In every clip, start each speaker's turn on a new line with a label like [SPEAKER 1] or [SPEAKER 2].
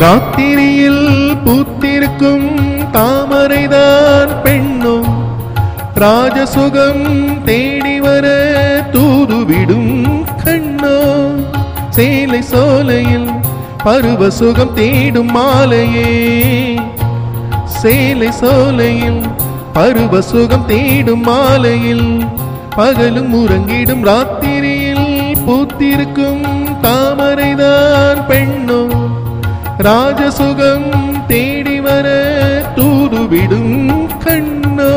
[SPEAKER 1] ராத்திரியில் பூத்திருக்கும் தாமரைதான் பெண்ணும் ராஜசுகம் தேடி வர தூதுவிடும் கண்ணோ சேலை சோலையில் பருவ சுகம் தேடும் மாலையே சேலை சோலையில் பருவ சுகம் தேடும் மாலையில் பகலும் உறங்கிடும் ராத்திரியில் பூத்திருக்கும் தாமரைதான் பெண்ணோ ராஜசுகம் தேடி வர தூதுவிடும் கண்ணோ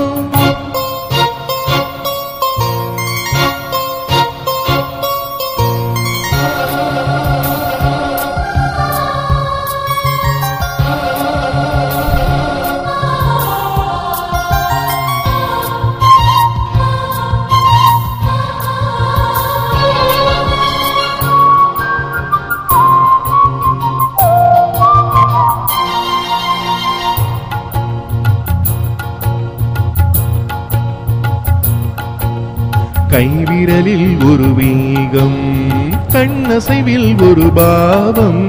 [SPEAKER 1] கைவிரலில் ஒரு வேகம் கண்ணசைவில் ஒரு பாவம்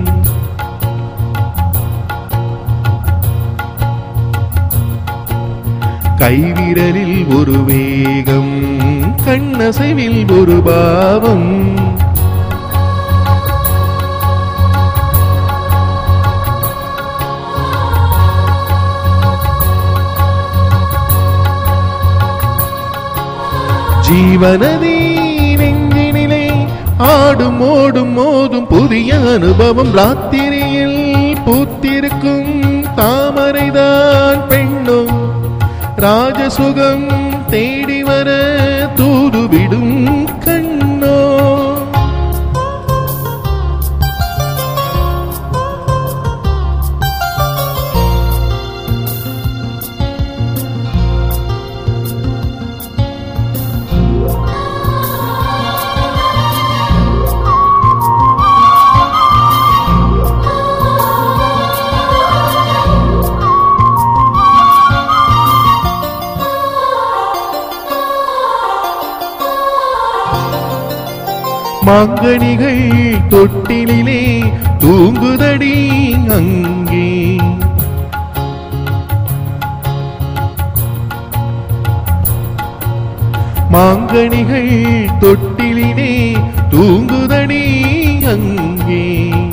[SPEAKER 1] கைவிரலில் ஒரு வேகம் கண்ணசைவில் ஒரு பாவம் ஜீவனதி நெஞ்சினிலே ஆடும் ஓடும் மோதும் புதிய அனுபவம் ராத்திரியில் பூத்திருக்கும் தாமரைதான் பெண்ணும் ராஜசுகம் தேடி வர தூதுவிடும் கண்ணோ மாங்கனிகள் தொட்டிலே தூங்குதடி அங்கே மாங்கனிகள் தொட்டிலே தூங்குதடி அங்கே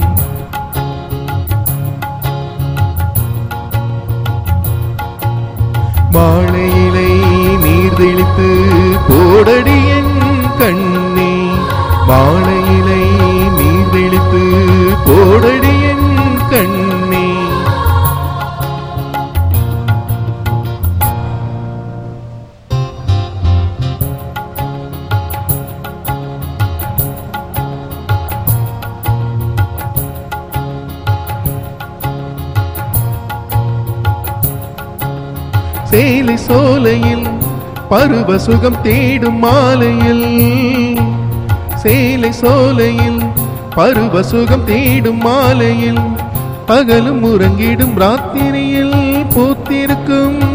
[SPEAKER 1] மாலையிலை நீர் தெளித்து போடடி என் கண்ணே மாலையிலை நீர் தெளித்து போடடி என் கண்ணே சேலை சோலையில் பருவ சுகம் தேடும் மாலையில் சேலை சோலையில் பருவ சுகம் தேடும் மாலையில் பகலும் உறங்கிடும் ராத்திரியில் பூத்திருக்கும்